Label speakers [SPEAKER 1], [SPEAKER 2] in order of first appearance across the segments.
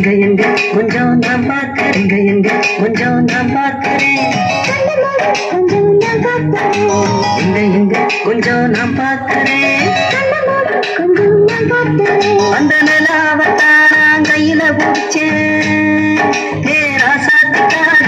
[SPEAKER 1] எங்க எங்க கொஞ்சம் நான் பார்க்கிறேன் எங்க எங்க கொஞ்சம் நான் பார்க்கிறேன்
[SPEAKER 2] கொஞ்சம் நான் பார்க்கிறேன்
[SPEAKER 1] எங்க எங்க கொஞ்சம் நான் பார்க்கிறேன்
[SPEAKER 2] கொஞ்சம் நான் பார்க்கிறேன்
[SPEAKER 1] அந்த நிலாவத்தான் நான் கையில பிடிச்சேன் ஏ ராசாத்துக்காக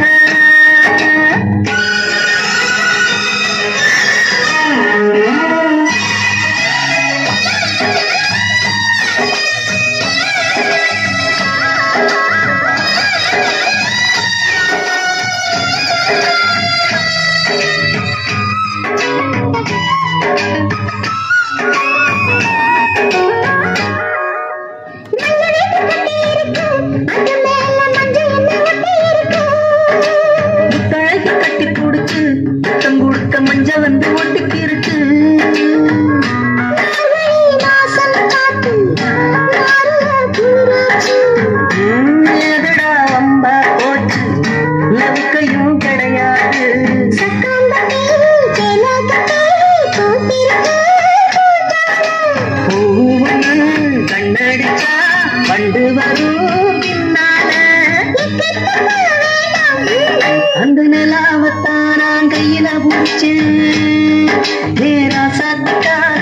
[SPEAKER 1] முத்தழகி கட்டி பிடிச்சு முத்தம் கொடுக்க மஞ்ச வந்து ஒட்டிக்கு இருக்கு ம், எதுடா வம்பா போச்சு லவுக்கையும் கிடையாது பூவுன்னு கண்ணடிச்சா வண்டு வரும் பின்னால அந்த நிலாவத்தான் நான் கையில பிடிச்சேன் நேரா சாத்துக்காக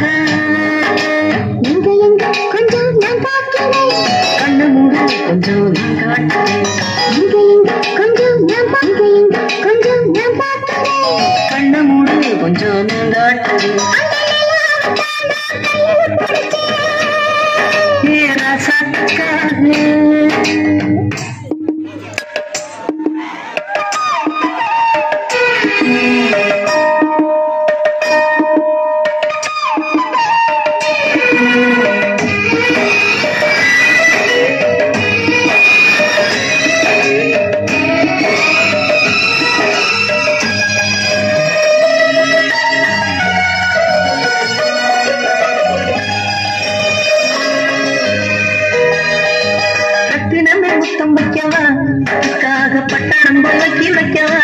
[SPEAKER 2] கொஞ்சம் நான் பார்க்கிறேன்
[SPEAKER 1] கண்ணு மூடு கொஞ்சம் நான் காட்டுறேன்
[SPEAKER 2] இங்க இங்க கொஞ்சம் நான் பா- இங்க இங்க கொஞ்சம் நான் பார்க்கிறேன்
[SPEAKER 1] கண்ணு மூடு கொஞ்சம் நான் காட்டுறேன் நேரா சாத்துக்காக ரத்தினமே முத்தம் வைக்கவா அதுக்காக பட்டணம் விளக்கி வைக்கவா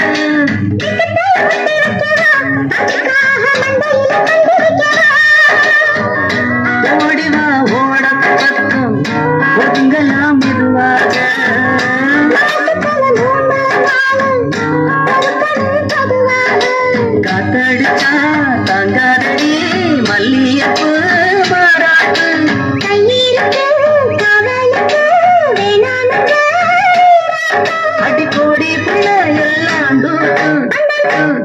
[SPEAKER 1] ஓடிவா ஓட பக்கம் ஒதுங்கலாம் மெதுவாக காத்தடிச்சா தாங்காதடி மல்லியப்பு மாறாட்டு அடிக்கோடி புள்ள எல்லாம் டூட்டு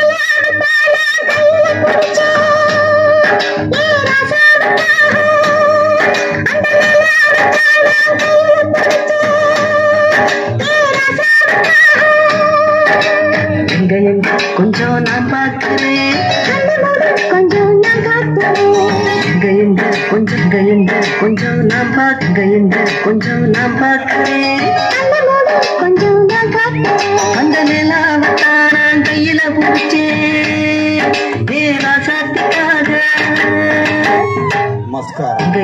[SPEAKER 1] எங்க எங்க கொஞ்சம் நான் பார்க்கிறேன்
[SPEAKER 2] கொஞ்சம் நான் பார்க்கிறேன்
[SPEAKER 1] எங்க எங்க கொஞ்சம் எங்க எங்க கொஞ்சம் நான் பார்க்க எங்க கொஞ்சம் நான் பார்க்கிறேன்
[SPEAKER 2] கொஞ்சம் நான் பார்க்கிறேன்
[SPEAKER 1] அந்த நிலாவத்தான் நான் கையில பிடிச்சேன் ஏ ராசாத்திக்காக
[SPEAKER 3] நமஸ்காரம்